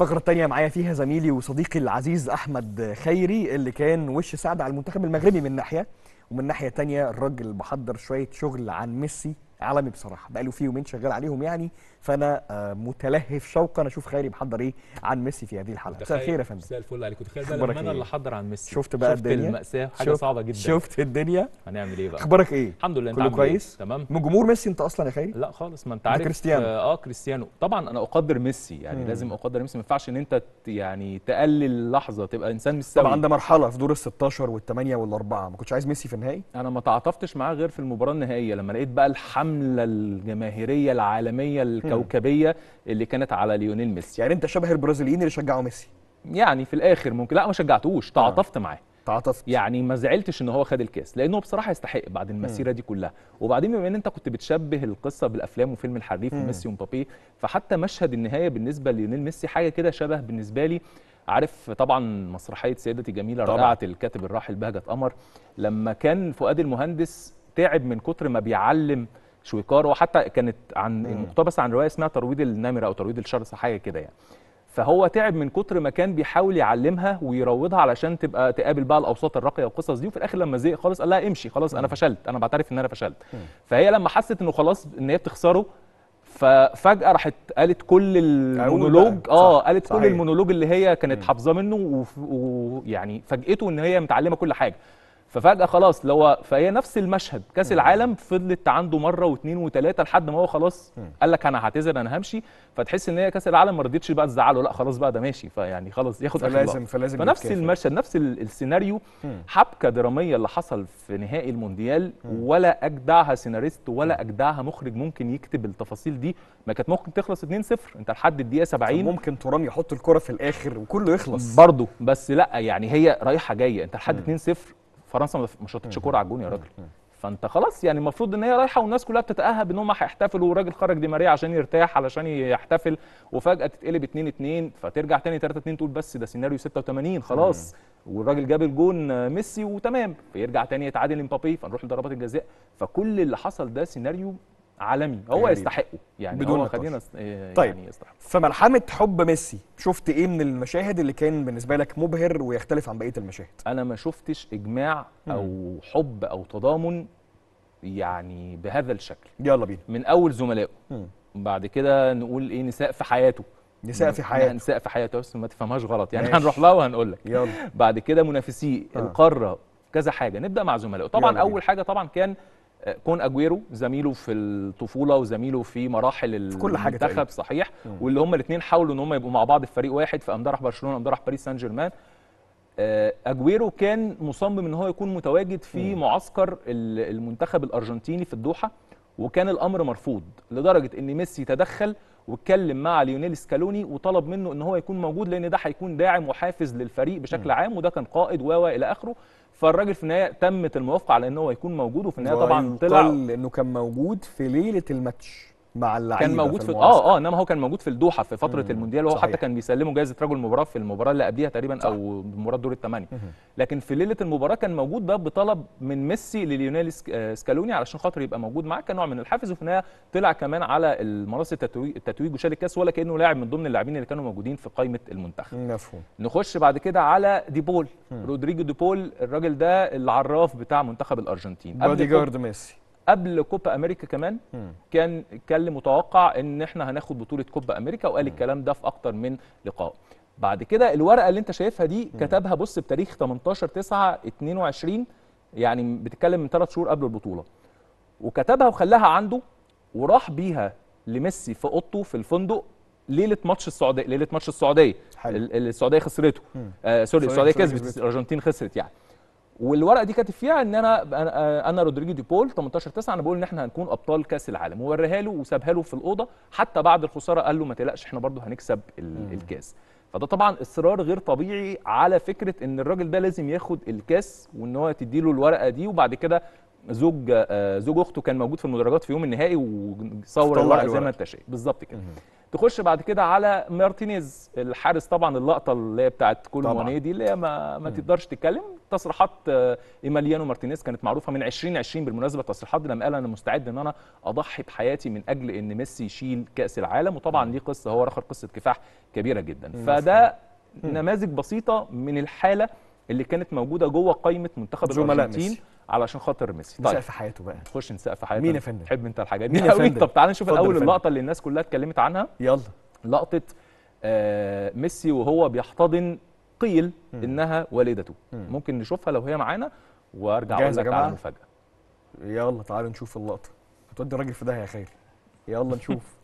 الفقرة الثانية معايا فيها زميلي وصديقي العزيز أحمد خيري اللي كان وش سعد على المنتخب المغربي من ناحية ومن ناحية تانية الراجل محضر شوية شغل عن ميسي عالمي بصراحة بقاله فيه يومين شغال عليهم يعني فأنا آه، متلهف شوقا أشوف خيري محضر إيه عن ميسي في هذه الحلقة مساء الخير يا فندم مساء الفل عليك تخيل بقى أخبارك لما انا إيه؟ اللي حضر عن ميسي شفت بقى شفت الدنيا؟ المأساة حاجة شفت- صعبة جدا شفت الدنيا هنعمل ايه بقى أخبارك إيه؟ الحمد لله انت كله عامل إيه؟ كويس؟ تمام من جمهور ميسي أنت أصلا يا خيري؟ لا خالص ما انت ده عارف كريستيانو. اه كريستيانو طبعا انا اقدر ميسي يعني مم. لازم اقدر ميسي ما ينفعش ان انت ت- يعني تقلل لحظه تبقى انسان مش سوي طبعا ده مرحلة في دور ال 16 والثمانية والأربعة ما كنتش عايز ميسي في النهائي؟ انا ما تعاطفتش معاه غير في المباراه النهائيه لما لقيت بقى الحمله الجماهيريه العالميه الكوكبيه اللي كانت على ليونيل ميسي يعني أنت شبه البرازيليين اللي شجعوا ميسي يعني في الاخر ممكن لا ما شجعتوش تعاطفت معاه تعاطفت يعني ما زعلتش ان هو خد الكاس لانه بصراحه يستحق بعد المسيره دي كلها وبعدين بما ان انت كنت بتشبه القصه بالافلام وفيلم الحريف مم. وميسي ومبابي فحتى مشهد النهايه بالنسبه ليونيل ميسي حاجه كده شبه بالنسبه لي عارف طبعا مسرحيه سيدتي جميله طبعاً. رائعه الكاتب الراحل بهجت قمر لما كان فؤاد المهندس تعب من كتر ما بيعلم شويكار وحتى كانت عن مم. مقتبسه عن روايه اسمها ترويض النمره او ترويض الشرس حاجه كده يعني فهو تعب من كتر ما كان بيحاول يعلمها ويروضها علشان تبقى تقابل بقى الاوساط الراقيه والقصص دي وفي الاخر لما زهق خالص قال لها امشي خلاص انا فشلت انا بعترف ان انا فشلت فهي لما حست انه خلاص ان هي بتخسره ففجاه راحت قالت كل المونولوج بقى. اه صح، قالت كل صحيح. المونولوج اللي هي كانت حافظاه منه وف- ويعني فاجئته ان هي متعلمه كل حاجه ففجاه خلاص اللي هو فهي نفس المشهد كاس العالم فضلت عنده مره واثنين وثلاثه لحد ما هو خلاص قال لك انا هعتذر انا همشي فتحس ان هي كاس العالم ما رضيتش بقى تزعله لا خلاص بقى ده ماشي فيعني خلاص ياخد آخر فلازم لقطة. فلازم فنفس يتكافئ. المشهد نفس ال- السيناريو مم. حبكه دراميه اللي حصل في نهائي المونديال ولا اجدعها سيناريست ولا اجدعها مخرج ممكن يكتب التفاصيل دي ما كانت ممكن تخلص 2-0 انت لحد الدقيقه 70 ممكن ترام يحط الكرة في الآخر وكله يخلص برضه بس لا يعني هي رايحه جايه انت لحد 2-0 فرنسا ما ما شاطتش كوره على الجون يا راجل فانت خلاص يعني المفروض ان هي رايحه والناس كلها بتتاهب ان هم هيحتفلوا والراجل خرج دي ماريا عشان يرتاح علشان يحتفل وفجاه تتقلب 2 2 فترجع تاني 3 2 تقول بس ده سيناريو 86 خلاص والراجل جاب الجون آه، ميسي وتمام فيرجع تاني يتعادل امبابي فنروح لضربات الجزاء فكل اللي حصل ده سيناريو عالمي هو غريب. يستحقه يعني بدون هو نقاش. خلينا س- آه، طيب. يعني يستحق فملحمة حب ميسي شفت ايه من المشاهد اللي كان بالنسبة لك مبهر ويختلف عن بقية المشاهد انا ما شفتش اجماع او حب او تضامن يعني بهذا الشكل يلا بينا من اول زملائه مم. بعد كده نقول ايه نساء في حياته نساء في لا، حياته نساء في حياته بس ما تفهمهاش غلط يعني ماشي. هنروح لها وهنقول لك يلا بعد كده منافسيه آه. القاره كذا حاجه نبدا مع زملائه طبعا يلا بينا. اول حاجه طبعا كان آه، كون اجويرو زميله في الطفوله وزميله في مراحل كل حاجة تقريبا. المنتخب صحيح واللي هم الاثنين حاولوا ان هم يبقوا مع بعض في فريق واحد فقام ده راح برشلونه قام ده راح باريس سان جيرمان آه، اجويرو كان مصمم ان هو يكون متواجد في معسكر ال- المنتخب الارجنتيني في الدوحه وكان الامر مرفوض لدرجه ان ميسي تدخل واتكلم مع ليونيل سكالوني وطلب منه ان هو يكون موجود لان ده هيكون داعم وحافز للفريق بشكل عام وده كان قائد و و الى اخره فالراجل في النهايه تمت الموافقه على ان هو يكون موجود وفي النهايه طبعا طلع ويقال انه كان موجود في ليلة الماتش مع اللعيبة كان موجود في المعسكر. اه اه انما هو كان موجود في الدوحه في فتره مم. المونديال وهو صحيح. حتى كان بيسلموا جائزه رجل المباراه في المباراه اللي قبليها تقريبا صح. او مباراه دور الثمانيه لكن في ليله المباراه كان موجود ده بطلب من ميسي لليونيل سك- آه، سكالوني علشان خاطر يبقى موجود معاه كنوع من الحافز وفي النهايه طلع كمان على المنصه التتويج التتويج وشال الكاس ولا كانه لاعب من ضمن اللاعبين اللي كانوا موجودين في قائمه المنتخب مفهوم نخش بعد كده على ديبول رودريجو ديبول الراجل ده العراف بتاع منتخب الارجنتين قبل بادي كوب- جارد ميسي قبل كوبا امريكا كمان مم. كان اتكلم متوقع ان احنا هناخد بطوله كوبا امريكا وقال الكلام ده في اكتر من لقاء بعد كده الورقه اللي انت شايفها دي كتبها بص بتاريخ 18 9 22 يعني بتتكلم من ثلاث شهور قبل البطوله وكتبها وخلاها عنده وراح بيها لميسي في اوضته في الفندق ليله ماتش السعوديه ليله ماتش السعوديه حلو. ال- ال- السعوديه خسرته مم. آه سوري السعودية- السعوديه السعودية كسبت كسبت. الارجنتين خسرت يعني والورقه دي كاتب فيها ان انا انا انا رودريجو دي بول 18 9 انا بقول ان احنا هنكون ابطال كاس العالم ووريها له وسابها له في الاوضه حتى بعد الخساره قال له ما تقلقش احنا برضو هنكسب ال- الكاس فده طبعا اصرار غير طبيعي على فكره ان الراجل ده لازم ياخد الكاس وان هو تديله الورقه دي وبعد كده زوج آه، زوج اخته كان موجود في المدرجات في يوم النهائي وصور طلع الورقه زي الورقة. ما انت شايف بالظبط كده تخش بعد كده على مارتينيز الحارس طبعا اللقطه اللي هي بتاعت كل طبعاً. موانيه دي اللي هي ما, ما تقدرش تتكلم تصريحات آه، ايماليانو مارتينيز كانت معروفه من 2020 بالمناسبه التصريحات دي لما قال انا مستعد ان انا اضحي بحياتي من اجل ان ميسي يشيل كاس العالم وطبعا ليه قصه هو رخر قصه كفاح كبيره جدا فده نماذج بسيطه من الحاله اللي كانت موجوده جوه قائمه منتخب زملاء الارجنتين ميسي. على خاطر ميسي نسأل طيب في حياته بقى نخش نسقف في حياتك مين يا فندم؟ تحب انت الحاجات مين دي يا قوي فندم؟ طب تعال نشوف اتفضل يا الاول فندم. اللقطه اللي الناس كلها اتكلمت عنها يلا لقطه آه ميسي وهو بيحتضن قيل انها والدته ممكن نشوفها لو هي معانا وارجع اقول جاهز يا لك جماعة؟ على مفاجاه يلا تعالوا نشوف اللقطه هتودي الراجل في داهيه يا خيري يلا نشوف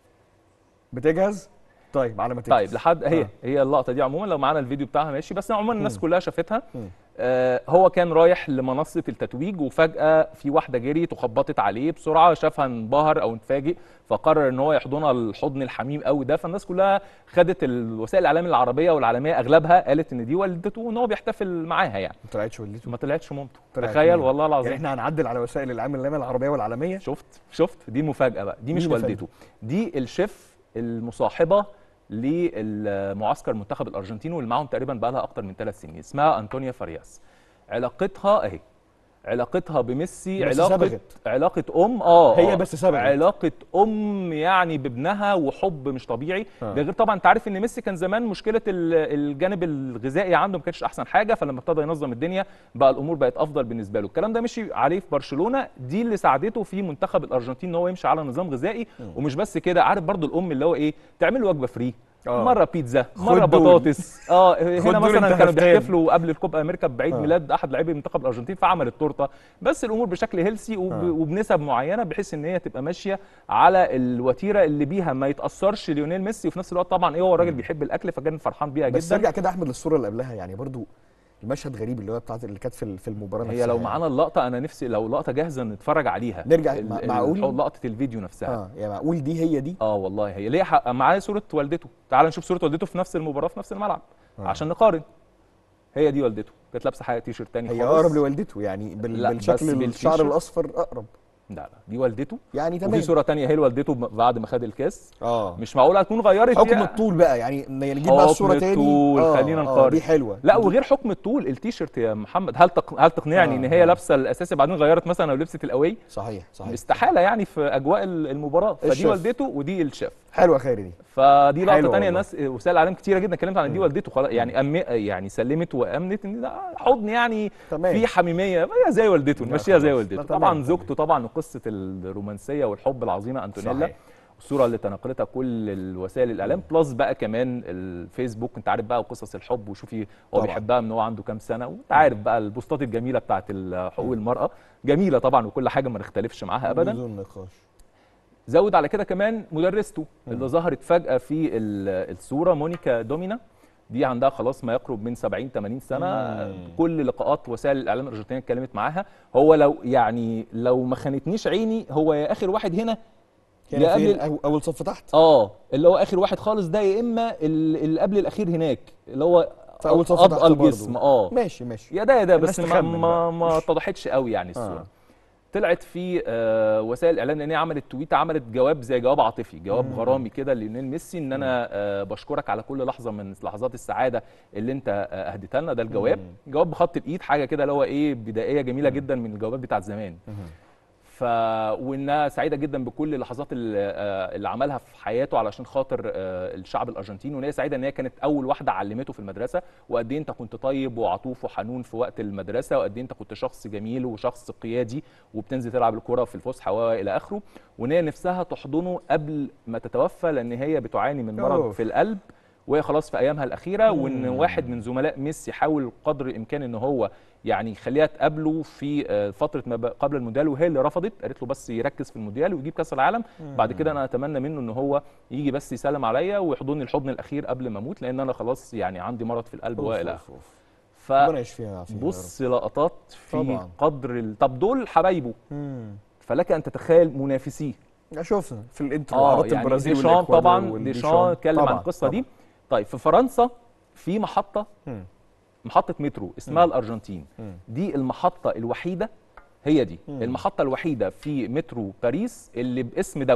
بتجهز طيب على ما تجهز طيب لحد هي آه. هي اللقطه دي عموما لو معانا الفيديو بتاعها ماشي بس عموما الناس مم. كلها شافتها مم. آه هو كان رايح لمنصه التتويج وفجاه في واحده جريت وخبطت عليه بسرعه شافها انبهر او اتفاجئ فقرر ان هو يحضنها الحضن الحميم قوي ده فالناس كلها خدت الوسائل الاعلام العربيه والعالميه اغلبها قالت ان دي والدته وان هو بيحتفل معاها يعني ما طلعتش والدته ما طلعتش مامته طلعت تخيل مين؟ والله يعني العظيم احنا هنعدل على وسائل الاعلام العربيه والعالميه شفت شفت دي مفاجاه بقى دي مش مين يا والدته دي الشيف المصاحبه للمعسكر منتخب الارجنتين واللي معاهم تقريبا بقى لها اكتر من ثلاث سنين اسمها انطونيا فارياس علاقتها اهي علاقتها بميسي بس علاقه سبقت. علاقه ام اه هي آه. بس سبقت. علاقه ام يعني بابنها وحب مش طبيعي آه. ده غير طبعا انت عارف ان ميسي كان زمان مشكله ال- الجانب الغذائي عنده ما كانتش احسن حاجه فلما ابتدى ينظم الدنيا بقى الامور بقت افضل بالنسبه له الكلام ده مشي عليه في برشلونه دي اللي ساعدته في منتخب الارجنتين ان هو يمشي على نظام غذائي ومش بس كده عارف برضو الام اللي هو ايه تعمل له وجبه فري آه. مره بيتزا مره خد دول. بطاطس اه خد هنا دول مثلا انت كانوا هفتان. بيحتفلوا قبل الكوبا امريكا بعيد آه. ميلاد احد لاعبي منتخب الارجنتين فعمل التورته بس الامور بشكل هيلسي وب... آه. وبنسب معينه بحيث ان هي تبقى ماشيه على الوتيره اللي بيها ما يتاثرش ليونيل ميسي وفي نفس الوقت طبعا ايه هو راجل بيحب الاكل فكان فرحان بيها بس جدا ارجع كده احمد للصوره اللي قبلها يعني برضو المشهد غريب اللي هو بتاعت اللي كانت في في المباراه هي نفسها لو يعني. معانا اللقطه انا نفسي لو لقطه جاهزه نتفرج عليها نرجع- ال- مع- ال- معقول؟ لقطه الفيديو نفسها اه يعني معقول دي هي دي اه والله هي ليه حق- معايا صوره والدته تعال نشوف صوره والدته في نفس المباراه في نفس الملعب آه. عشان نقارن هي دي والدته كانت لابسه حاجه تي شيرت تاني هي خالص اقرب لوالدته يعني بال... لا، بس بالشكل الشعر بالتيشيرت. الاصفر اقرب لا لا دي والدته يعني تمام وفي صوره تانية هي والدته ب- بعد ما خد الكاس اه مش معقوله هتكون غيرت حكم يعني. الطول بقى يعني يعني نجيب بقى حكم الصوره تاني الطول، آه خلينا آه نقارن. دي حلوه لا وغير حكم الطول التيشيرت يا محمد هل تق... هل تقنعني آه، ان هي آه. لابسه الاساسي بعدين غيرت مثلا لو لبست الاواي صحيح صحيح استحاله يعني في اجواء ال- المباراه فدي الشيف. والدته ودي الشيف حلوه خيري دي فدي لقطه حلو تانية والله. ناس وسائل اعلام كتيره جدا اتكلمت عن دي والدته خلاص يعني أم... يعني سلمت وامنت ان ده حضن يعني تمام. في حميميه هي زي والدته لا نمشيها زي خلاص. والدته لا تمام، طبعا تمام. زوجته طبعا وقصه الرومانسيه والحب العظيمه انتونيلا صحيح. الصوره اللي تناقلتها كل الوسائل الاعلام بلس بقى كمان الفيسبوك انت عارف بقى وقصص الحب وشوفي هو طبعاً. بيحبها من هو عنده كام سنه وانت عارف بقى البوستات الجميله بتاعت ال- حقوق المراه جميله طبعا وكل حاجه ما نختلفش معاها ابدا بدون نقاش زود على كده كمان مدرسته اللي ظهرت فجأة في ال- الصورة مونيكا دومينا دي عندها خلاص ما يقرب من 70 80 سنة مم. كل لقاءات وسائل الإعلام الأرجنتينية اتكلمت معاها هو لو يعني لو ما خانتنيش عيني هو يا آخر واحد هنا كان يا فين قبل أو اول صف تحت اه اللي هو آخر واحد خالص ده يا إما ال- اللي قبل الأخير هناك اللي هو في أول صف أضأل تحت برضه. الجسم اه ماشي ماشي يا ده يا ده الناس بس ما تخمن ما, بقى. ما اتضحتش قوي يعني الصوره آه. طلعت في آه وسائل الاعلام لان هي عملت تويته عملت جواب زي جواب عاطفي جواب مم. غرامي كده لليونيل ميسي ان انا آه بشكرك على كل لحظه من لحظات السعاده اللي انت آه اهديتها لنا ده الجواب مم. جواب بخط الايد حاجه كده اللي هو ايه بدائيه جميله جدا من الجوابات بتاعت زمان ف وانها سعيده جدا بكل اللحظات اللي, آه، اللي عملها في حياته علشان خاطر آه، الشعب الارجنتيني وان هي سعيده ان هي كانت اول واحده علمته في المدرسه وقد ايه انت كنت طيب وعطوف وحنون في وقت المدرسه وقد ايه انت كنت شخص جميل وشخص قيادي وبتنزل تلعب الكوره في الفسحه والى اخره وان هي نفسها تحضنه قبل ما تتوفى لان هي بتعاني من مرض أوف. في القلب وهي خلاص في ايامها الاخيره وان مم. واحد من زملاء ميسي حاول قدر الامكان ان هو يعني يخليها تقابله في آه، فتره ما بق- قبل المونديال وهي اللي رفضت قالت له بس يركز في المونديال ويجيب كاس العالم بعد كده انا اتمنى منه ان هو يجي بس يسلم عليا ويحضني الحضن الاخير قبل ما اموت لان انا خلاص يعني عندي مرض في القلب أوف، والى أوف، اخره أوف. ربنا يشفيها ويعافيها يا رب. فبص لقطات في طبعاً. قدر ال... طب دول حبايبه مم. فلك ان تتخيل منافسيه شفنا في الانترو اه عرضت يعني البرازيل ديشان والإكوادور طبعا والديشان. ديشان اتكلم عن طبعاً، القصه دي طبعاً. طيب في فرنسا في محطه مم. محطه مترو اسمها الارجنتين مم. دي المحطه الوحيده هي دي مم. المحطه الوحيده في مترو باريس اللي باسم دوله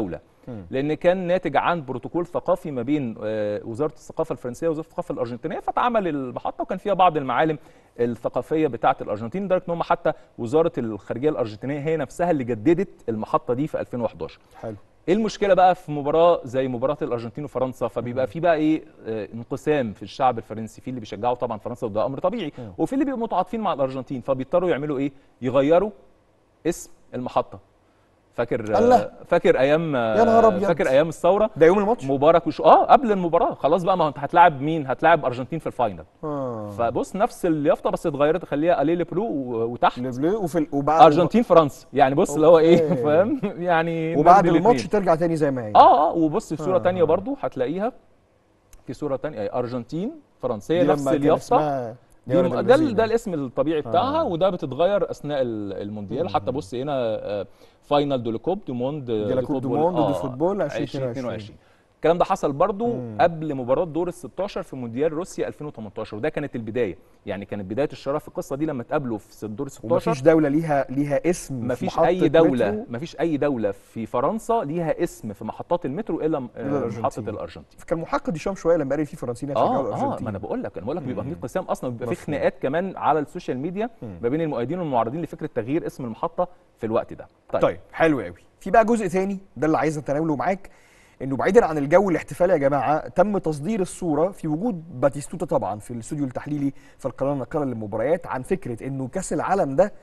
لان كان ناتج عن بروتوكول ثقافي ما بين آه، وزاره الثقافه الفرنسيه ووزاره الثقافه الارجنتينيه فاتعمل المحطه وكان فيها بعض المعالم الثقافيه بتاعه الارجنتين لدرجه ان هم حتى وزاره الخارجيه الارجنتينيه هي نفسها اللي جددت المحطه دي في 2011 حلو ايه المشكله بقى في مباراه زي مباراه الارجنتين وفرنسا فبيبقى في بقى ايه آه، انقسام في الشعب الفرنسي في اللي بيشجعوا طبعا فرنسا وده امر طبيعي وفي اللي بيبقوا متعاطفين مع الارجنتين فبيضطروا يعملوا ايه يغيروا اسم المحطه فاكر الله. آه، فاكر ايام آه، يا نهار أبيض. فاكر ايام الثوره ده يوم الماتش مبارك وش اه قبل المباراه خلاص بقى ما هو انت هتلاعب مين هتلاعب ارجنتين في الفاينل اه فبص نفس اليافطه بس اتغيرت تخليها اليلي برو و- وتحت ليفلو وفي ال- وبعد ارجنتين فرنسا يعني بص اللي هو ايه أوكي. فاهم يعني وبعد نرمي الماتش الاتنين. ترجع تاني زي ما هي اه اه وبص في صوره آه. تانية برضو هتلاقيها في صوره تانية أي ارجنتين فرنسيه دي نفس لما كان اليافطه اسمها دي ولد الم- ده, البرازيل ال- ده الاسم الطبيعي بتاعها آه. وده بتتغير اثناء ال- المونديال حتى بص هنا آه، فاينل دو لكوب دو موند دي لا كوب دو موند ودو فوتبول 2022 الكلام ده حصل برضو مم. قبل مباراه دور ال 16 في مونديال روسيا 2018 وده كانت البدايه يعني كانت بدايه الشرف في القصه دي لما اتقابلوا في دور ال 16 ومفيش دولة ليها ليها اسم في مفيش محطة اي دوله مترو. مفيش اي دوله في فرنسا ليها اسم في محطات المترو الا م- إلا الأرجنتين. محطه الارجنتين كان محقق ديشام شويه لما قال في فرنسيين هيشجعوا اه اه الارجنتين ما انا بقول لك انا بقول لك بيبقى في انقسام اصلا بيبقى في مفهوم. خناقات كمان على السوشيال ميديا ما بين المؤيدين والمعارضين لفكره تغيير اسم المحطه في الوقت ده طيب, طيب حلو قوي في بقى جزء تاني ده اللي عايز اتناوله معاك انه بعيدا عن الجو الاحتفالي يا جماعه تم تصدير الصوره في وجود باتيستوتا طبعا في الاستوديو التحليلي في القناه الناقله للمباريات عن فكره انه كاس العالم ده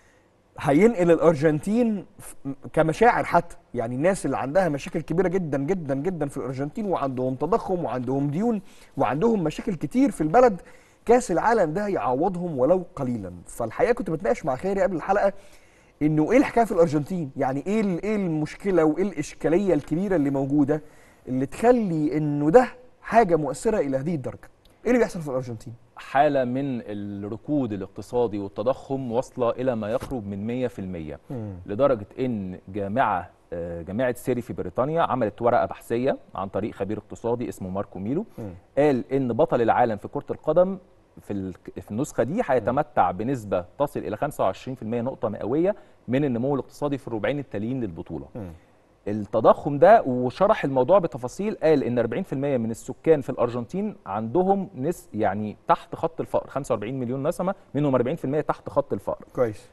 هينقل الارجنتين ف- كمشاعر حتى يعني الناس اللي عندها مشاكل كبيره جدا جدا جدا في الارجنتين وعندهم تضخم وعندهم ديون وعندهم مشاكل كتير في البلد كاس العالم ده يعوضهم ولو قليلا فالحقيقه كنت بتناقش مع خيري قبل الحلقه انه ايه الحكايه في الارجنتين يعني ايه ال- ايه المشكله وايه الاشكاليه الكبيره اللي موجوده اللي تخلي انه ده حاجه مؤثره الى هذه الدرجه ايه اللي بيحصل في الارجنتين حاله من الركود الاقتصادي والتضخم واصله الى ما يقرب من 100% لدرجه ان جامعه آه، جامعه سيري في بريطانيا عملت ورقه بحثيه عن طريق خبير اقتصادي اسمه ماركو ميلو قال ان بطل العالم في كره القدم في ال- في النسخه دي هيتمتع بنسبه تصل الى 25% نقطه مئويه من النمو الاقتصادي في الربعين التاليين للبطوله التضخم ده وشرح الموضوع بتفاصيل قال ان 40% من السكان في الارجنتين عندهم نس يعني تحت خط الفقر 45 مليون نسمه منهم 40% تحت خط الفقر كويس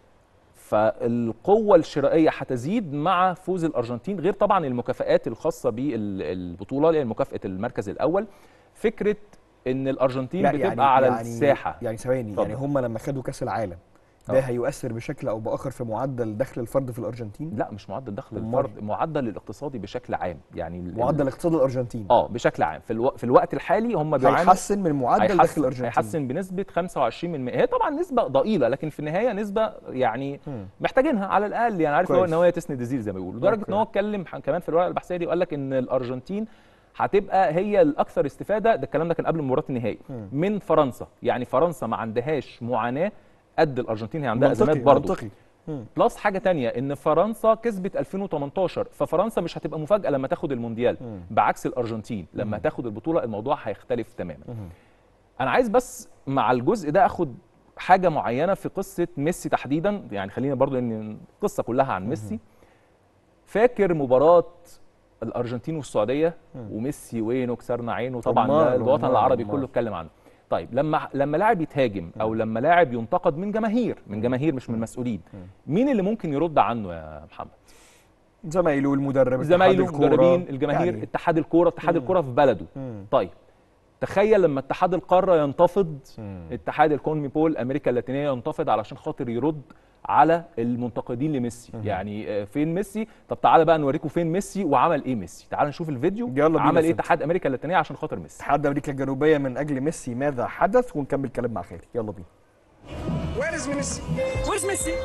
فالقوه الشرائيه هتزيد مع فوز الارجنتين غير طبعا المكافآت الخاصه بالبطوله اللي هي مكافاه المركز الاول فكره ان الارجنتين بتبقى على الساحه يعني ثواني اتفضل. يعني هم لما خدوا كاس العالم ده آه. هيؤثر بشكل او باخر في معدل دخل الفرد في الارجنتين لا مش معدل دخل أمال؟ الفرد معدل الاقتصادي بشكل عام يعني ال- معدل اقتصاد الارجنتين اه بشكل عام في, الو... في الوقت الحالي هم بيعانوا هيحسن من معدل دخل هيحسن, الارجنتين هيحسن بنسبه 25 من هي طبعا نسبه ضئيله لكن في النهايه نسبه يعني مم. محتاجينها على الاقل يعني عارف هو كويس. ان هو تسند الزير زي ما بيقولوا لدرجه أوكي. ان هو اتكلم ح- كمان في الورقه البحثيه دي وقال لك ان الارجنتين هتبقى هي الاكثر استفاده ده الكلام ده كان قبل مباراه النهائي مم. من فرنسا يعني فرنسا ما عندهاش معاناه قد الارجنتين هي عندها منطقي ازمات برضه منطقي مم. بلس حاجه تانية ان فرنسا كسبت 2018 ففرنسا مش هتبقى مفاجاه لما تاخد المونديال مم. بعكس الارجنتين لما تاخد البطوله الموضوع هيختلف تماما مم. انا عايز بس مع الجزء ده اخد حاجه معينه في قصه ميسي تحديدا يعني خلينا برضو ان القصه كلها عن ميسي فاكر مباراه الارجنتين والسعوديه وميسي وينه كسرنا عينه طبعا أمال، ده الوطن أمال، العربي أمال. كله اتكلم عنه طيب لما لما لاعب يتهاجم او لما لاعب ينتقد من جماهير من جماهير مش من مسؤولين مين اللي ممكن يرد عنه يا محمد زمايله المدرب اتحاد زمايله الكورة. المدربين الجماهير يعني. اتحاد الكوره اتحاد الكوره في بلده مم. طيب تخيل لما اتحاد القاره ينتفض مم. اتحاد الكونميبول امريكا اللاتينيه ينتفض علشان خاطر يرد على المنتقدين لميسي يعني آه، فين ميسي طب تعالى بقى نوريكم فين ميسي وعمل ايه ميسي تعالى نشوف الفيديو يلا بينا عمل ايه سيدي. اتحاد امريكا اللاتينيه عشان خاطر ميسي اتحاد امريكا الجنوبيه من اجل ميسي ماذا حدث ونكمل كلام مع خيري يلا بينا Where is Messi? Where's Messi?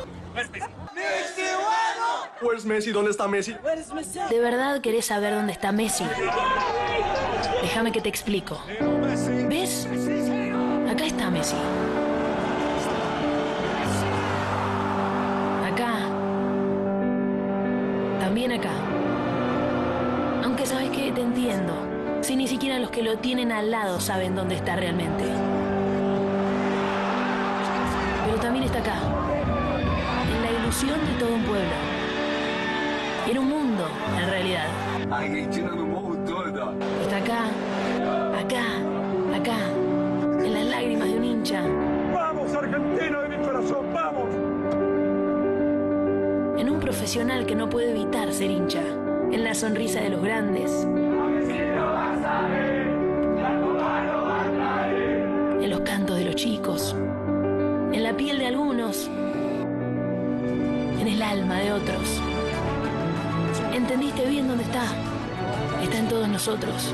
Where's Messi? ¿Dónde está Messi? Where's Messi? ¿De verdad querés saber dónde está Messi? Déjame que te explico. ¿Ves? Acá está Messi. Acá. También acá. Aunque sabes que te entiendo. Si ni siquiera los que lo tienen al lado saben dónde está realmente. Pero también está acá. En la ilusión de todo un pueblo. En un mundo en realidad. Está acá, acá, acá, en las lágrimas de un hincha, ¡Vamos, Argentina de mi corazón! ¡Vamos! en un profesional que no puede evitar ser hincha, en la sonrisa de los grandes, en los cantos de los chicos, en la piel de algunos, en el alma de otros. ¿Entendiste bien dónde está? Está en todos nosotros.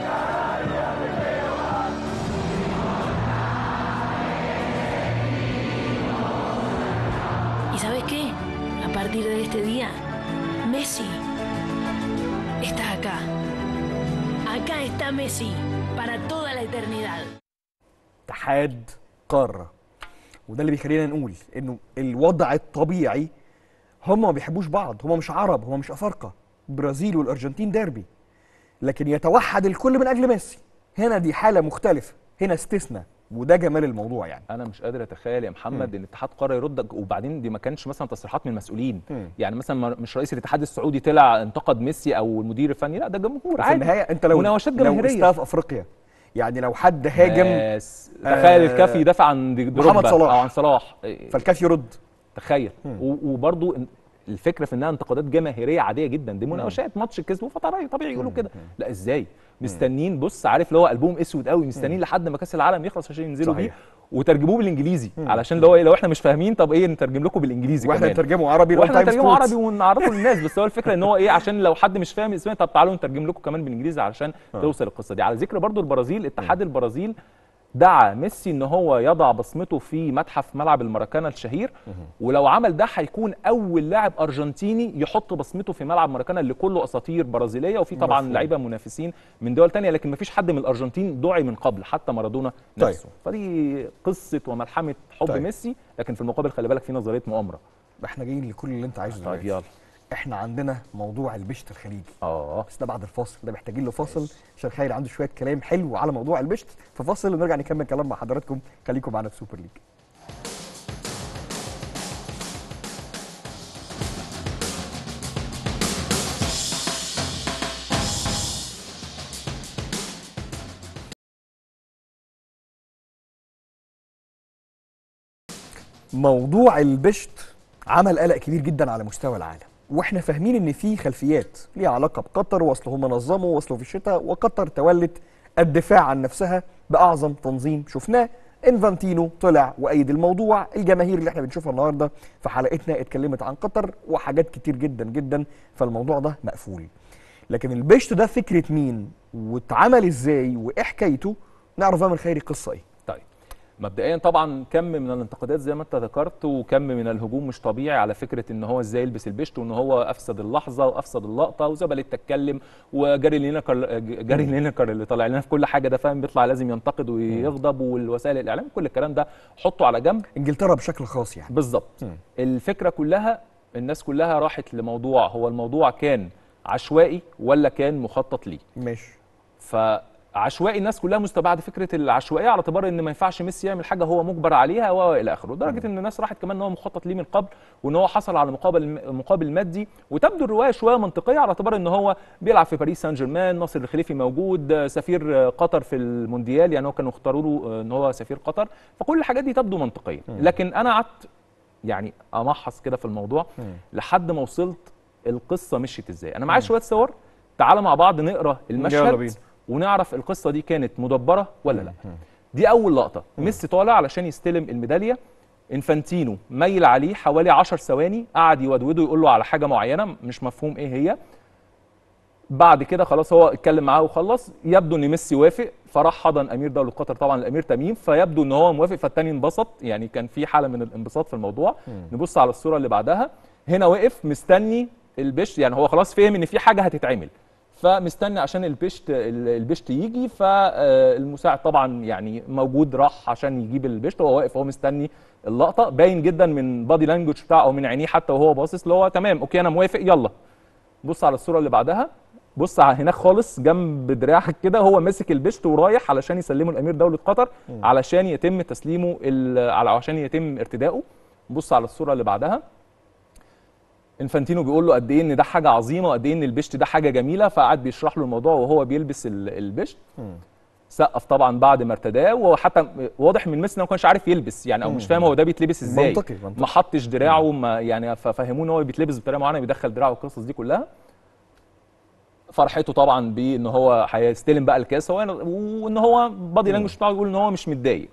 ¿Y sabes qué? A partir de este día, Messi está acá. Acá está Messi para toda la eternidad. اتحاد قاره وده اللي بيخلينا نقول انه الوضع الطبيعي هم ما بيحبوش بعض هم مش عرب هم مش افارقه البرازيل والارجنتين ديربي لكن يتوحد الكل من اجل ميسي هنا دي حاله مختلفه هنا استثناء وده جمال الموضوع يعني انا مش قادر اتخيل يا محمد ان اتحاد قاره يرد وبعدين دي ما كانش مثلا تصريحات من المسؤولين مم. يعني مثلا ما- مش رئيس الاتحاد السعودي طلع انتقد ميسي او المدير الفني لا ده جمهور وفي عادي النهايه انت لو مناوشات لو جماهيريه استاذ في افريقيا يعني لو حد هاجم بس تخيل آه، الكافي يدافع عن دي- محمد دروجبا صلاح. او عن صلاح إيه، فالكاف يرد تخيل و- وبرضو إن- الفكره في انها انتقادات جماهيريه عاديه جدا دي مناوشات ماتش كسبوا فطبيعي طبيعي يقولوا كده لا ازاي مستنين بص عارف اللي هو قلبهم اسود قوي مستنين لحد ما كاس العالم يخلص عشان ينزلوا بيه صحيح. وترجموه بالانجليزي علشان اللي هو إيه، لو احنا مش فاهمين طب ايه نترجم لكم بالانجليزي واحنا كمان نترجمه عربي واحنا الأون تايمز نترجمه كوتس. عربي ونعرفه للناس بس هو الفكره ان هو ايه عشان لو حد مش فاهم اسمها طب تعالوا نترجم لكم كمان بالانجليزي علشان توصل القصه دي على ذكر برضو البرازيل اتحاد البرازيل دعا ميسي ان هو يضع بصمته في متحف ملعب المراكانا الشهير ولو عمل ده هيكون اول لاعب ارجنتيني يحط بصمته في ملعب مراكانا اللي كله اساطير برازيليه وفي طبعا مفهوم. لعيبه منافسين من دول تانية لكن مفيش حد من الارجنتين دعي من قبل حتى مارادونا طيب. نفسه فدي قصه وملحمه حب طيب. ميسي لكن في المقابل خلي بالك في نظريه مؤامره احنا جايين لكل اللي انت عايزه طيب دلوقتي. يلا احنا عندنا موضوع البشت الخليجي اه بس ده بعد الفاصل ده محتاجين له فاصل عشان خير عنده شويه كلام حلو على موضوع البشت ففاصل ونرجع نكمل كلام مع حضراتكم خليكم معانا في سوبر ليج موضوع البشت عمل قلق كبير جدا على مستوى العالم واحنا فاهمين ان في خلفيات ليها علاقه بقطر واصل هم نظموا واصلوا في الشتاء وقطر تولت الدفاع عن نفسها باعظم تنظيم شفناه انفانتينو طلع وايد الموضوع الجماهير اللي احنا بنشوفها النهارده في حلقتنا اتكلمت عن قطر وحاجات كتير جدا جدا فالموضوع ده مقفول لكن البشت ده فكره مين واتعمل ازاي وايه حكايته نعرف بقى من خيري قصه ايه طيب مبدئيا طبعا كم من الانتقادات زي ما انت ذكرت وكم من الهجوم مش طبيعي على فكره ان هو ازاي يلبس البشت وان هو افسد اللحظه وافسد اللقطه وزبلت تتكلم وجاري لينكر جاري لينكر اللي طالع لنا في كل حاجه ده فاهم بيطلع لازم ينتقد ويغضب والوسائل الاعلام كل الكلام ده حطه على جنب انجلترا بشكل خاص يعني بالظبط الفكره كلها الناس كلها راحت لموضوع هو الموضوع كان عشوائي ولا كان مخطط ليه ماشي فعشوائي الناس كلها مستبعده فكره العشوائيه على اعتبار ان ما ينفعش ميسي يعمل حاجه هو مجبر عليها والى اخره لدرجه ان الناس راحت كمان ان هو مخطط ليه من قبل وان هو حصل على مقابل مقابل مادي وتبدو الروايه شويه منطقيه على اعتبار ان هو بيلعب في باريس سان جيرمان ناصر الخليفي موجود سفير قطر في المونديال يعني هو كانوا اختاروا له ان هو سفير قطر فكل الحاجات دي تبدو منطقيه لكن انا قعدت يعني امحص كده في الموضوع لحد ما وصلت القصه مشيت ازاي انا معايا شويه صور تعالى مع بعض نقرا يلا المشهد بينا. ونعرف القصه دي كانت مدبره ولا لا دي اول لقطه ميسي طالع علشان يستلم الميداليه انفانتينو ميل عليه حوالي 10 ثواني قعد يودوده يقول له على حاجه معينه مش مفهوم ايه هي بعد كده خلاص هو اتكلم معاه وخلص يبدو ان ميسي وافق فراح حضن امير دوله قطر طبعا الامير تميم فيبدو ان هو موافق فالتاني انبسط يعني كان في حاله من الانبساط في الموضوع نبص على الصوره اللي بعدها هنا وقف مستني البشت يعني هو خلاص فهم ان في حاجه هتتعمل فمستني عشان البشت ال- البشت يجي فالمساعد طبعا يعني موجود راح عشان يجيب البشت وهو واقف هو مستني اللقطه باين جدا من بادي لانجوج بتاعه او من عينيه حتى وهو باصص اللي هو تمام اوكي انا موافق يلا بص على الصوره اللي بعدها بص على هناك خالص جنب دراعك كده هو ماسك البشت ورايح علشان يسلمه الامير دوله قطر علشان يتم تسليمه ال- على عشان يتم ارتدائه بص على الصوره اللي بعدها انفانتينو بيقول له قد ايه ان ده حاجه عظيمه وقد ايه ان البشت ده حاجه جميله فقعد بيشرح له الموضوع وهو بيلبس ال- البشت سقف طبعا بعد ما ارتداه وحتى واضح من ميسي انه ما كانش عارف يلبس يعني او مش فاهم هو ده بيتلبس ازاي منطقي، منطقي. ما حطش دراعه ما يعني ففهموه ان هو بيتلبس بطريقه معينه بيدخل دراعه والقصص دي كلها فرحته طبعا بان هو هيستلم بقى الكاس هو وان هو بادي لانجوج بتاعه يقول ان هو مش متضايق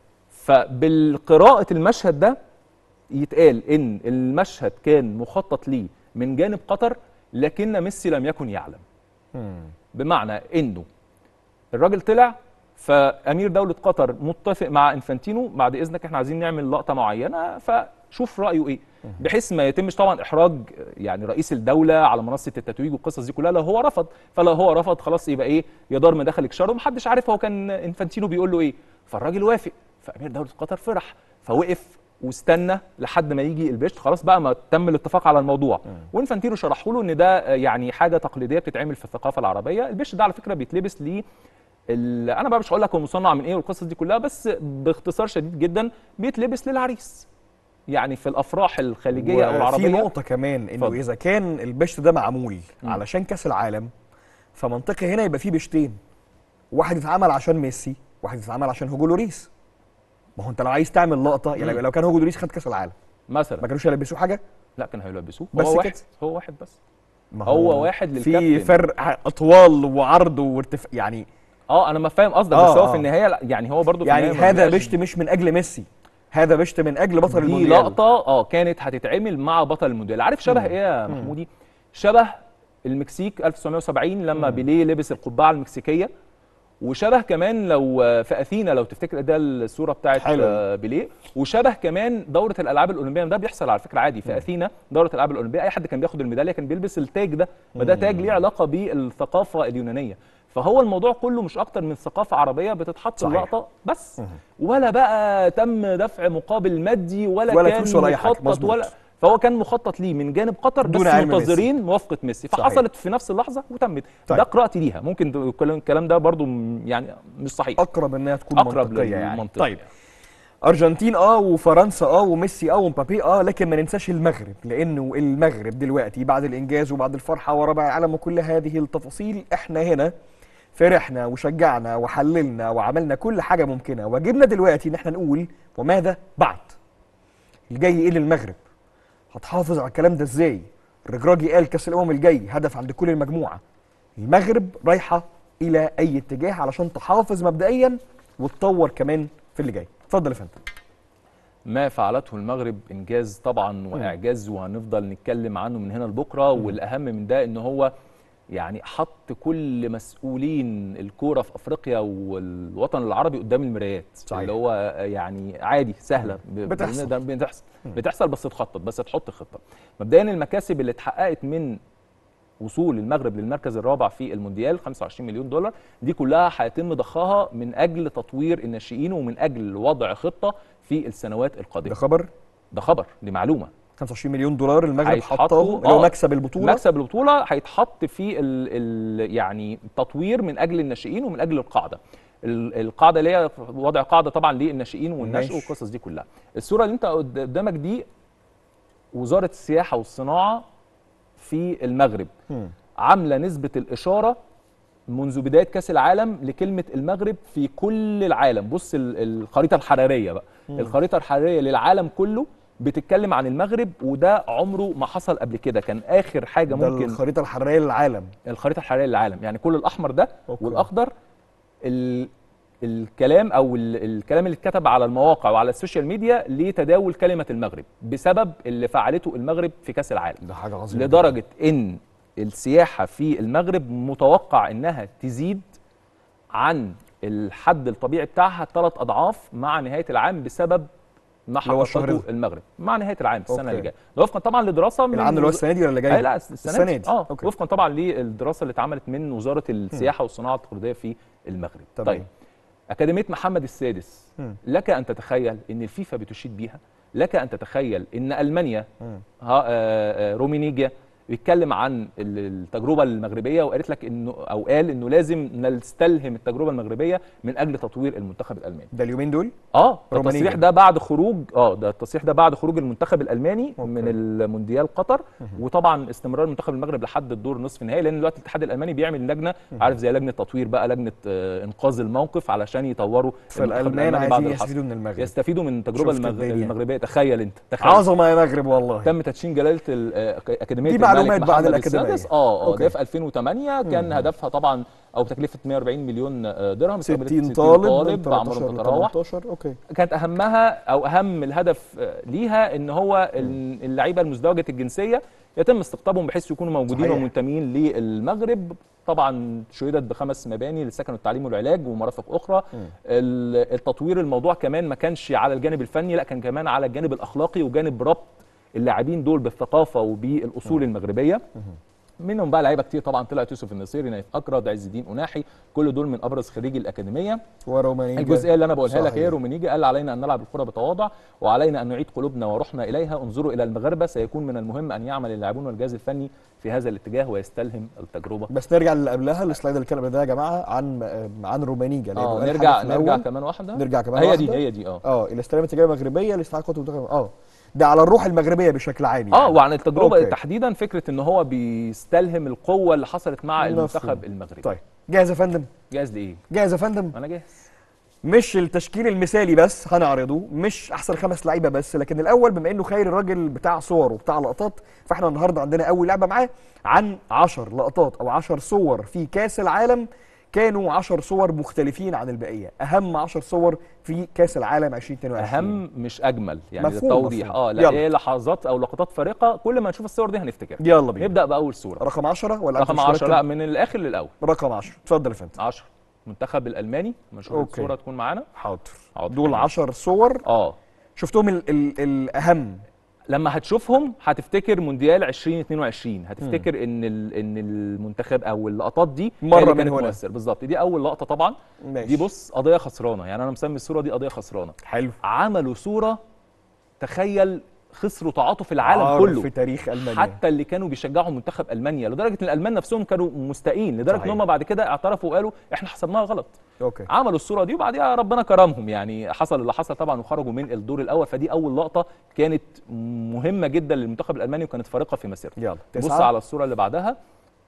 فبالقراءه المشهد ده يتقال ان المشهد كان مخطط ليه من جانب قطر لكن ميسي لم يكن يعلم بمعنى انه الراجل طلع فامير دوله قطر متفق مع انفانتينو بعد اذنك احنا عايزين نعمل لقطه معينه فشوف رايه ايه بحيث ما يتمش طبعا احراج يعني رئيس الدوله على منصه التتويج والقصص دي كلها لو هو رفض فلو هو رفض خلاص يبقى ايه يا دار ما دخلك شر ومحدش عارف هو كان انفانتينو بيقول له ايه فالراجل وافق فامير دوله قطر فرح فوقف واستنى لحد ما يجي البشت خلاص بقى ما تم الاتفاق على الموضوع وانفانتينو شرحوا له ان ده آه، يعني حاجه تقليديه بتتعمل في الثقافه العربيه البشت ده على فكره بيتلبس ليه ال- انا بقى مش هقول لك هو مصنع من ايه والقصص دي كلها بس باختصار شديد جدا بيتلبس للعريس يعني في الافراح الخليجيه او وفي العربيه نقطة كمان انه اتفضل. اذا كان البشت ده معمول علشان كاس العالم فمنطقي هنا يبقى فيه بشتين واحد يتعمل عشان ميسي واحد يتعمل عشان هوجو لوريس ما هو انت لو عايز تعمل لقطة يعني مم. لو كان هوجو لوريس خد كاس العالم ما مثلا كانوش هيلبسوه حاجة لا كان هيلبسوه بس هو واحد كده؟ هو واحد بس ما هو واحد في للكابتن. فرق اطوال وعرض وارتفاع يعني اه انا ما فاهم قصدك آه، بس هو آه. في النهايه لا، يعني هو برضه في يعني النهاية ما هذا بيبقاش- بشت مش من اجل ميسي هذا بشت من اجل بطل دي المونديال لقطه اه كانت هتتعمل مع بطل المونديال عارف شبه ايه يا محمودي شبه المكسيك 1970 لما بيليه لبس القبعه المكسيكيه وشبه كمان لو آه، في اثينا لو تفتكر ده الصوره بتاعت حلو. آه، بيليه وشبه كمان دوره الالعاب الاولمبيه ده بيحصل على فكره عادي في اثينا دوره الالعاب الاولمبيه اي حد كان بياخد الميداليه كان بيلبس التاج ده ما ده تاج ليه علاقه بالثقافه اليونانيه فهو الموضوع كله مش اكتر من ثقافه عربيه بتتحط صحيح. اللقطه بس ولا بقى تم دفع مقابل مادي ولا, ولا كان فلوس ولا أي حاجة. مخطط مظبوط. ولا فهو كان مخطط ليه من جانب قطر دون بس علم ميسي. منتظرين موافقه ميسي صحيح. فحصلت في نفس اللحظه وتمت طيب. ده قراءتي ليها ممكن تقول الكلام- الكلام ده برضو م- يعني مش صحيح اقرب انها تكون اقرب منطقيه يعني للمنطق طيب ارجنتين اه وفرنسا اه وميسي اه ومبابي اه لكن ما ننساش المغرب لانه المغرب دلوقتي بعد الانجاز وبعد الفرحه وربع العالم وكل هذه التفاصيل احنا هنا فرحنا وشجعنا وحللنا وعملنا كل حاجه ممكنه واجبنا دلوقتي ان احنا نقول وماذا بعد الجاي ايه للمغرب هتحافظ على الكلام ده ازاي الرجراجي قال كاس الامم الجاي هدف عند كل المجموعه المغرب رايحه الى اي اتجاه علشان تحافظ مبدئيا وتطور كمان في اللي جاي اتفضل يا فندم ما فعلته المغرب انجاز طبعا واعجاز وهنفضل نتكلم عنه من هنا لبكره والاهم من ده ان هو يعني حط كل مسؤولين الكوره في افريقيا والوطن العربي قدام المرايات صحيح. اللي هو يعني عادي سهله ب- بتحصل. بنقدر- بتحصل بتحصل بس تخطط بس تحط خطه مبدئيا المكاسب اللي اتحققت من وصول المغرب للمركز الرابع في المونديال 25 مليون دولار دي كلها هيتم ضخها من اجل تطوير الناشئين ومن اجل وضع خطه في السنوات ده القادمه خبر ده خبر دي معلومه 25 مليون دولار المغرب هيتحطوا- حطاهم اللي هو آه، مكسب البطوله مكسب البطوله هيتحط في ال ال يعني تطوير من اجل الناشئين ومن اجل القاعده ال- القاعده اللي هي وضع قاعده طبعا للناشئين والنشء ماشي. والقصص دي كلها الصوره اللي انت قد- قدامك دي وزاره السياحه والصناعه في المغرب مم. عامله نسبه الاشاره منذ بدايه كاس العالم لكلمه المغرب في كل العالم بص ال- الخريطه الحراريه بقى الخريطه الحراريه للعالم كله بتتكلم عن المغرب وده عمره ما حصل قبل كده كان اخر حاجه ده ممكن الخريطه الحراريه للعالم الخريطه الحراريه للعالم يعني كل الاحمر ده أوكي. والاخضر ال الكلام او ال الكلام اللي اتكتب على المواقع وعلى السوشيال ميديا لتداول كلمه المغرب بسبب اللي فعلته المغرب في كاس العالم ده حاجه عظيمه لدرجه ان السياحه في المغرب متوقع انها تزيد عن الحد الطبيعي بتاعها ثلاث اضعاف مع نهايه العام بسبب ما اللي هو الشهر حققته ده. المغرب مع نهايه العام السنه أوكي. اللي جايه ده وفقا طبعا لدراسه من العام اللي هو وز- السنه دي ولا اللي جاي أي لا السنه, السنة دي. دي. اه أوكي. وفقا طبعا للدراسه اللي اتعملت من وزاره السياحه والصناعه التقليديه في المغرب تمام. طيب اكاديميه محمد السادس مم. لك ان تتخيل ان الفيفا بتشيد بيها لك ان تتخيل ان المانيا مم. ها آه، آه، رومينيجيا بيتكلم عن ال- التجربه المغربيه وقالت لك انه او قال انه لازم نستلهم التجربه المغربيه من اجل تطوير المنتخب الالماني ده اليومين دول اه ده رومانيا. التصريح ده بعد خروج اه ده التصريح ده بعد خروج المنتخب الالماني أوكي. من المونديال قطر وطبعا استمرار منتخب المغرب لحد الدور نصف النهائي لان دلوقتي الاتحاد الالماني بيعمل لجنه عارف زي لجنه تطوير بقى لجنه آه انقاذ الموقف علشان يطوروا المنتخب فالالمان الألماني بعد عايزين اللي حصل. يستفيدوا من المغرب يستفيدوا من التجربه شفت المغ... الدنيا. المغربيه تخيل انت تخيل عظمه يا مغرب والله تم تدشين جلاله ال- آه، اكاديميه دي الملك معلومات بعد محمد الأكاديمية. السادس اه اه أوكي. ده في 2008 كان هدفها طبعا او بتكلفه 140 مليون آه، درهم 60 60 طالب بعمرهم 13 تتراوح 18 اوكي كانت اهمها او اهم الهدف آه، ليها ان هو ال- اللعيبه المزدوجه الجنسيه يتم استقطابهم بحيث يكونوا موجودين صحيح. ومنتمين للمغرب طبعا شيدت بخمس مباني للسكن والتعليم والعلاج ومرافق اخرى ال- التطوير الموضوع كمان ما كانش على الجانب الفني لا كان كمان على الجانب الاخلاقي وجانب ربط اللاعبين دول بالثقافه وبالاصول المغربيه منهم بقى لعيبه كتير طبعا طلعت يوسف النصيري نايف اكرد عز الدين اناحي كل دول من ابرز خريجي الاكاديميه ورومانيا الجزئيه اللي انا بقولها لك صحيح. هي رومانيجي قال علينا ان نلعب الكره بتواضع وعلينا ان نعيد قلوبنا وروحنا اليها انظروا الى المغاربه سيكون من المهم ان يعمل اللاعبون والجهاز الفني في هذا الاتجاه ويستلهم التجربه بس نرجع اللي قبلها السلايد اللي كان قبل ده يا جماعه عن عن رومانيجا لأنه اه قال نرجع حاجة في نرجع الأول. كمان واحده نرجع كمان هي واحدة. دي هي دي اه اه الى استلام التجربه المغربيه لاستعاده قوه المنتخب اه ده على الروح المغربيه بشكل عام اه يعني. وعن التجربه أوكي. تحديدا فكره ان هو بيستلهم القوه اللي حصلت مع مفهوم. المنتخب المغربي طيب جاهز يا فندم جاهز لايه جاهز يا فندم انا جاهز مش التشكيل المثالي بس هنعرضه مش احسن خمس لعيبه بس لكن الاول بما انه خير الراجل بتاع صور وبتاع لقطات فاحنا النهارده عندنا اول لعبه معاه عن 10 لقطات او 10 صور في كاس العالم كانوا 10 صور مختلفين عن البقيه اهم 10 صور في كاس العالم 2022 اهم مش اجمل يعني ده مفهوم، التوضيح مفهوم. اه لا يلا. ايه لحظات او لقطات فارقه كل ما نشوف الصور دي هنفتكر يلا بينا نبدا باول صوره رقم 10 ولا أنت رقم مش 10 لا مرتب؟ من الاخر للاول رقم 10 اتفضل يا فندم 10 المنتخب الالماني مشهور أوكي. الصوره تكون معانا حاضر حاضر. دول 10 صور اه شفتهم ال ال الاهم لما هتشوفهم هتفتكر مونديال 2022 هتفتكر ان ال- ان المنتخب او اللقطات دي هي مرة اللي من كانت هنا. مؤثر بالظبط دي اول لقطه طبعا ماشي دي بص قضيه خسرانه يعني انا مسمي الصوره دي قضيه خسرانه حلو عملوا صوره تخيل خسروا تعاطف العالم عار كله في تاريخ المانيا حتى اللي كانوا بيشجعوا منتخب المانيا لدرجه ان الالمان نفسهم كانوا مستائين لدرجه ان صحيح. هم بعد كده اعترفوا وقالوا احنا حسبناها غلط اوكي عملوا الصوره دي وبعديها ربنا كرمهم يعني حصل اللي حصل طبعا وخرجوا من الدور الاول فدي اول لقطه كانت مهمه جدا للمنتخب الالماني وكانت فارقه في مسيرته يلا بص تسعة. على الصوره اللي بعدها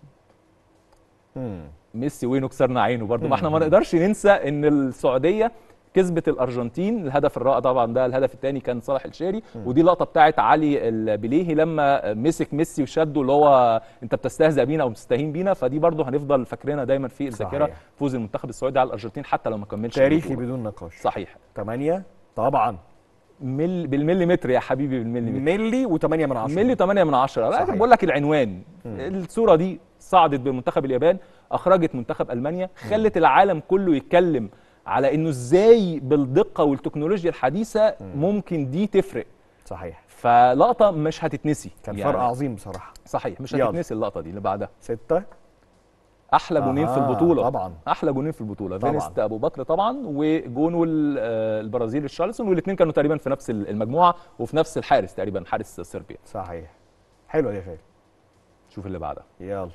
مم. ميسي وينه كسرنا عينه برضه ما احنا ما نقدرش ننسى ان السعوديه كسبت الارجنتين الهدف الرائع طبعا ده الهدف الثاني كان صالح الشيري ودي لقطه بتاعت علي البليهي لما مسك ميسي وشده اللي هو انت بتستهزأ بينا او بتستهين بينا فدي برضه هنفضل فاكرينها دايما في الذاكره صحيح. فوز المنتخب السعودي على الارجنتين حتى لو ما كملش تاريخي البطولة. بدون نقاش صحيح 8 طبعا مل بالمليمتر يا حبيبي بالمليمتر ملي و8 من 10 ملي 8 من 10 لا صحيح. بقول لك العنوان الصوره دي صعدت بمنتخب اليابان اخرجت منتخب المانيا خلت العالم كله يتكلم على انه ازاي بالدقه والتكنولوجيا الحديثه ممكن دي تفرق صحيح فلقطه مش هتتنسي كان يعني فرق عظيم بصراحه صحيح مش يلا. هتتنسي اللقطه دي اللي بعدها 6 احلى جونين في آه، البطوله طبعا. احلى جونين في البطوله طبعا. فينيست ابو بكر طبعا وجون ال- آه، البرازيل الشارلسون والاثنين كانوا تقريبا في نفس المجموعه وفي نفس الحارس تقريبا حارس صربيا صحيح حلوه دي يا خالد شوف اللي بعدها يلا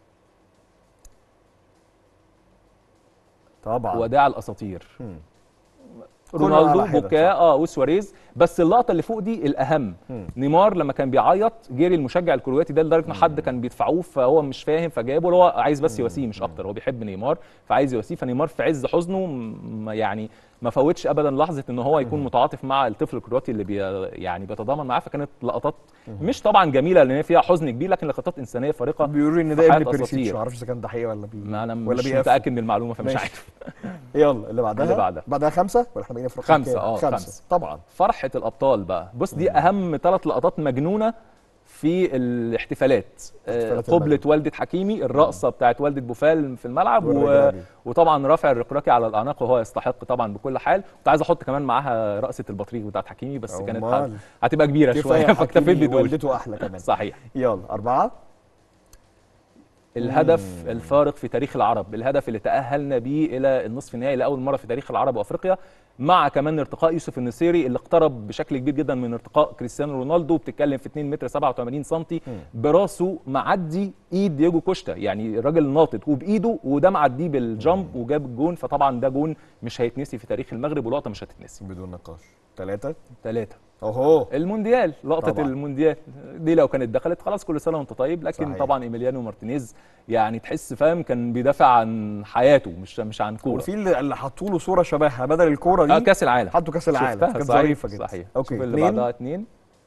طبعا وداع الاساطير مم. رونالدو كله على حدة، بوكا اه وسواريز بس اللقطه اللي فوق دي الاهم مم. نيمار لما كان بيعيط جري المشجع الكرواتي ده لدرجه ان حد كان بيدفعوه فهو مش فاهم فجابه اللي هو عايز بس يواسيه مش اكتر هو بيحب نيمار فعايز يواسيه فنيمار في عز حزنه م- يعني ما فوتش ابدا لحظه ان هو يكون متعاطف مع الطفل الكرواتي اللي بي يعني بيتضامن معاه فكانت لقطات مش طبعا جميله لان هي فيها حزن كبير لكن لقطات انسانيه فارقه بيقولوا ان في ده حياة ابن بيريسيتش أساطير. ما اعرفش اذا كان ده حقيقه ولا بي ما انا ولا مش بيقفل. متاكد من المعلومه فمش ماشي. عارف يلا اللي بعدها اللي بعدها. بعدها خمسه ولا احنا بقينا في رقم خمسة، كام؟ آه، خمسه خمسة. طبعا فرحه الابطال بقى بص دي اهم ثلاث لقطات مجنونه في الاحتفالات آه، احتفالات قبلة المغرب. والدة حكيمي الرقصة بتاعت والدة بوفال في الملعب و... والرجالي. وطبعا رافع الركراكي على الأعناق وهو يستحق طبعا بكل حال كنت عايز أحط كمان معاها رقصة البطريق بتاعت حكيمي بس كانت أمال. هتبقى كبيرة شوية كفايه فاكتفيت حكيمي بدول والدته احلى كمان صحيح يلا اربعه الهدف الفارق في تاريخ العرب الهدف اللي تأهلنا بيه إلى النصف النهائي لأول مرة في تاريخ العرب وأفريقيا مع كمان ارتقاء يوسف النصيري اللي اقترب بشكل كبير جدا من ارتقاء كريستيانو رونالدو بتتكلم في 2 متر 87 سم براسه معدي ايد دييجو كوشتا يعني الراجل ناطط وبايده وده معديه بالجامب وجاب الجون فطبعا ده جون مش هيتنسي في تاريخ المغرب ولقطه مش هتتنسي بدون نقاش ثلاثة ثلاثة اهو المونديال لقطه طبعاً. المونديال دي لو كانت دخلت خلاص كل سنه وانت طيب لكن صحيح. طبعا ايميليانو مارتينيز يعني تحس فاهم كان بيدافع عن حياته مش مش عن كوره وفي اللي اللي حطوا له صورة شبهها بدل الكورة دي اه كاس العالم حطوا كاس العالم شفتها كانت صحيح ظريفة جدا صحيح اوكي شوف اللي اتنين. بعدها اتنين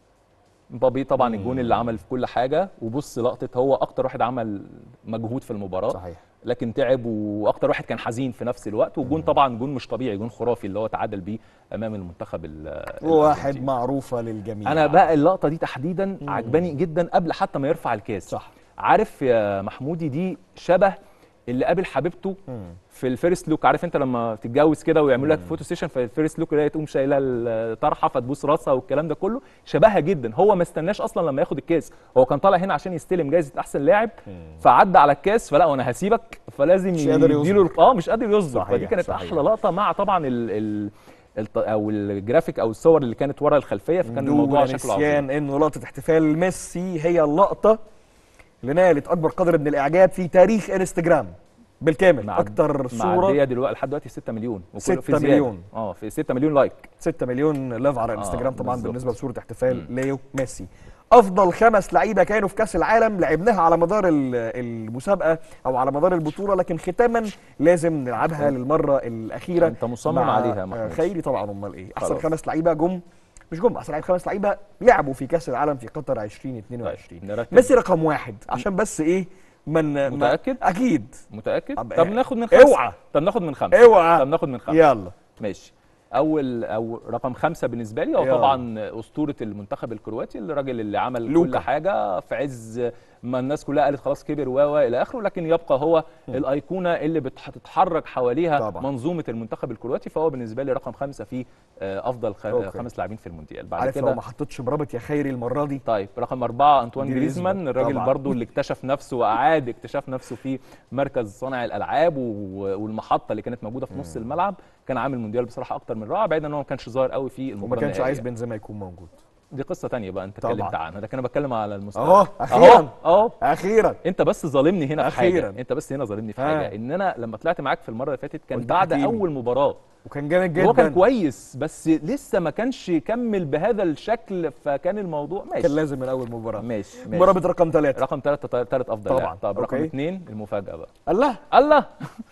مبابي طبعا الجون اللي عمل في كل حاجه وبص لقطه هو اكتر واحد عمل مجهود في المباراه صحيح لكن تعب واكتر واحد كان حزين في نفس الوقت وجون طبعا جون مش طبيعي جون خرافي اللي هو تعادل بيه امام المنتخب ال- واحد الأرجنتيني. معروفة للجميع انا بقى اللقطه دي تحديدا عجباني جدا قبل حتى ما يرفع الكاس صح. عارف يا محمودي دي شبه اللي قابل حبيبته في الفيرست لوك عارف انت لما تتجوز كده ويعملوا لك فوتو سيشن في الفيرست لوك اللي هي تقوم شايله الطرحه فتبوس راسها والكلام ده كله شبهها جدا هو ما استناش اصلا لما ياخد الكاس هو كان طالع هنا عشان يستلم جائزه احسن لاعب فعدى على الكاس فلا وانا هسيبك فلازم مش قادر يديله يصبر. اه مش قادر يصبر صحيح، فدي كانت صحيح. احلى لقطه مع طبعا ال ال الت- او الجرافيك او الصور اللي كانت ورا الخلفيه فكان الموضوع دون شكله عظيم نسيان انه لقطة احتفال ميسي هي اللقطة اللي نالت اكبر قدر من الاعجاب في تاريخ انستجرام بالكامل مع اكتر صورة معديه دلوقتي لحد دلوقتي 6 مليون وكله 6 في زيادة. مليون. اه في 6 مليون لايك 6 مليون لاف على آه، الانستجرام طبعا بالظبط. بالنسبه لصوره احتفال ليو ميسي افضل خمس لعيبه كانوا في كاس العالم لعبناها على مدار ال- المسابقه او على مدار البطوله لكن ختاما لازم نلعبها للمره الاخيره أنت مصمم مع- عليها يا آه، محمود. خيري طبعا امال ايه احسن خلاص. خمس لعيبه جم مش جم احسن لعيبه خمس لعيبه لعبوا في كاس العالم في قطر 2022 نرتب. ميسي رقم واحد عشان بس ايه من ما- متأكد؟ اكيد متاكد طب طب إيه؟ ناخد من خمسه اوعى. طب ناخد من خمسه اوعى. طب ناخد من خمسه يلا ماشي اول او رقم خمسة بالنسبه لي هو يلا. طبعا اسطوره المنتخب الكرواتي الراجل اللي عمل لوكا. كل حاجه في عز ما الناس كلها قالت خلاص كبر و و الى اخره لكن يبقى هو الايقونه اللي بتتحرك حواليها طبعا. منظومه المنتخب الكرواتي فهو بالنسبه لي رقم خمسة في آه، افضل خ- أوكي. خمس لاعبين في المونديال بعد عارف لو كده ما حطيتش برابط يا خيري المره دي طيب رقم أربعة أنطوان جريزمان، جريزمان الراجل طبعاً. برضو اللي اكتشف نفسه وأعاد اكتشاف نفسه في مركز صانع الألعاب و- والمحطة اللي كانت موجودة في نص الملعب كان عامل مونديال بصراحة أكتر من رائع بعيد إن هو ما كانش ظاهر قوي في المباراة وما كانش النهائية. عايز بنزيما يكون موجود دي قصة تانية بقى أنت طبعاً. اتكلمت عنها لكن أنا بتكلم على المستوى أهو، أخيراً. أهو أهو اخيرا انت بس ظالمني هنا في أخيراً. حاجه انت بس هنا ظالمني في ها. حاجه ان انا لما طلعت معاك في المره اللي فاتت كان قلت بعد حكيمي. اول مباراه وكان جامد جدا هو كان كويس بس لسه ما كانش كمل بهذا الشكل فكان الموضوع ماشي كان لازم من اول مباراه ماشي ماشي مرابط رقم ثلاثة رقم ثلاثة ثالث افضل طبعاً. لاعب طب رقم أوكي. اثنين المفاجاه بقى الله الله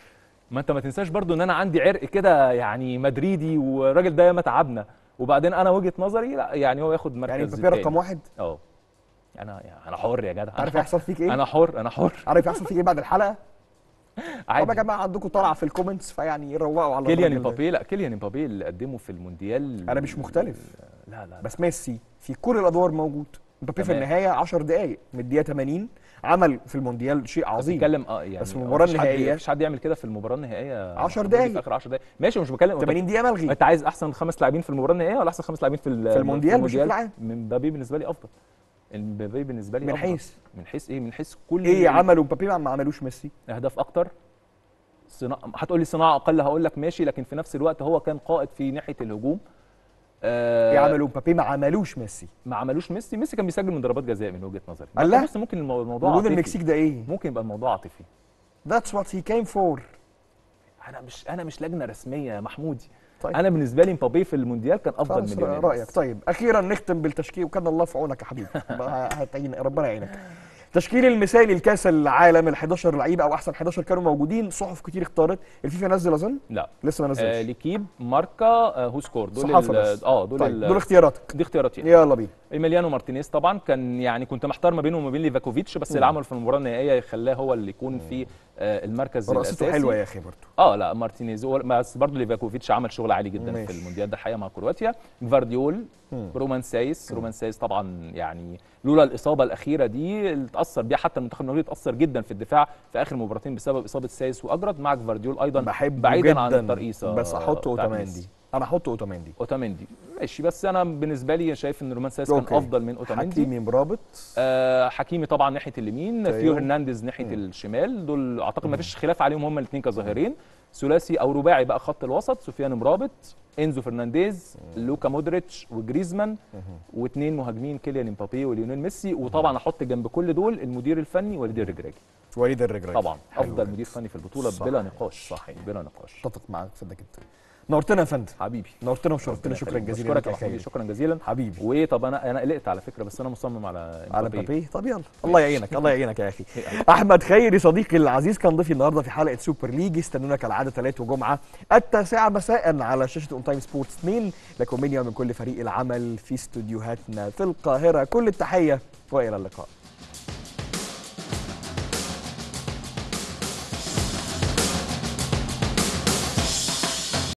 ما انت ما تنساش برضو ان انا عندي عرق كده يعني مدريدي والراجل ده ياما تعبنا وبعدين انا وجهه نظري لا يعني هو ياخد مركز يعني مبابي التاني. رقم واحد اه انا انا حر يا جدع عارف أنا يحصل فيك ايه؟ انا حر انا حر عارف يحصل فيك ايه بعد الحلقه؟ طب يا عادي جماعه عندكم طلع في الكومنتس فيعني روقوا على كيليان الراجل ده. امبابي لا كيليان امبابي اللي قدمه في المونديال انا مش مختلف لا لا بس ميسي في كل الادوار موجود مبابي في تمام. النهايه 10 دقائق من الدقيقه 80 عمل في المونديال شيء عظيم بتتكلم اه يعني بس في المباراة مفيش حد- النهائية- مفيش حد يعمل كده في المباراه النهائيه 10 محمودي دقايق. في اخر 10 دقايق ماشي مش بتكلم 80 دقيقه ملغي انت عايز احسن خمس لاعبين في المباراه النهائيه ولا احسن خمس لاعبين في ال- في المونديال بشكل عام. من مبابي بالنسبه لي افضل مبابي بالنسبه لي من أفضل. حيث؟ من حيث ايه من حيث كل ايه عملوا مبابي ما عملوش ميسي اهداف اكتر صناعة هتقول لي صناعه اقل هقول لك ماشي لكن في نفس الوقت هو كان قائد في ناحيه الهجوم آه ايه عملوا مبابي ما عملوش ميسي ما عملوش ميسي ميسي كان بيسجل من ضربات جزاء من وجهه نظري الله. بص ممكن المو- الموضوع وجود عاطفي. المكسيك ده ايه ممكن يبقى الموضوع عاطفي That's what he came for انا مش انا مش لجنه رسميه يا محمودي طيب. انا بالنسبه لي مبابي في المونديال كان افضل خلاص من ليونيل رايك ميسي. طيب اخيرا نختم بالتشكيل وكان الله في عونك يا حبيبي بقى هتعين ربنا يعينك التشكيل المثالي لكاس العالم ال 11 لعيب او احسن 11 كانوا موجودين صحف كتير اختارت الفيفا نزل اظن لا لسه ما آه نزلش ليكيب ماركا آه هو سكور دول صحافه ال- بس اه دول طيب ال- دول اختياراتك دي اختياراتي يلا بينا ايميليانو مارتينيز طبعا كان يعني كنت محتار ما بينه وما بين ليفاكوفيتش بس اللي عمله في المباراه النهائيه خلاه هو اللي يكون في آه المركز رقصته الاساسي حلوه يا اخي برضه اه لا مارتينيز هو- بس برضه ليفاكوفيتش عمل شغل عالي جدا ماشي. في المونديال ده الحقيقه مع كرواتيا جفارديول رومان سايس رومان سايس طبعا يعني لولا الاصابه الاخيره دي اللي اتاثر بيها حتى المنتخب النرويجي اتاثر جدا في الدفاع في اخر مباراتين بسبب اصابه سايس واجرد مع جفارديول ايضا بحبه بعيدا جدا عن الترقيصه بس احطه بتاعت اوتاماندي ميسي. انا هحط اوتاميندي اوتاميندي ماشي بس انا بالنسبه لي شايف ان رومان سايس كان أوكي. افضل من اوتاميندي حكيمي مرابط آه حكيمي طبعا ناحيه اليمين تايو. ثيو هرنانديز ناحيه الشمال دول اعتقد ما فيش خلاف عليهم هما الاثنين كظاهرين ثلاثي او رباعي بقى خط الوسط سفيان مرابط انزو فرنانديز لوكا مودريتش وجريزمان واثنين مهاجمين كيليان امبابي وليونيل ميسي وطبعا احط جنب كل دول المدير الفني وليد الرجراجي وليد الرجراجي طبعا حلو افضل جدا. مدير فني في البطوله صح. بلا نقاش صحيح. بلا نقاش اتفق معاك في ده جدا نورتنا يا فندم حبيبي نورتنا وشرفتنا ربنا شكرا يخليك. جزيلا بشكرك لك يا يا محمود خيري شكرا جزيلا حبيبي وطب انا انا قلقت على فكره بس انا مصمم على على امبابي. مبابي طب يلا الله يعينك الله يعينك يا اخي احمد خيري صديقي العزيز كان ضيفي النهارده في حلقه سوبر ليج استنونا كالعاده ثلاث وجمعه التاسعه مساء على شاشه اون تايم سبورتس 2 لكم مني ومن كل فريق العمل في استوديوهاتنا في القاهره كل التحيه والى اللقاء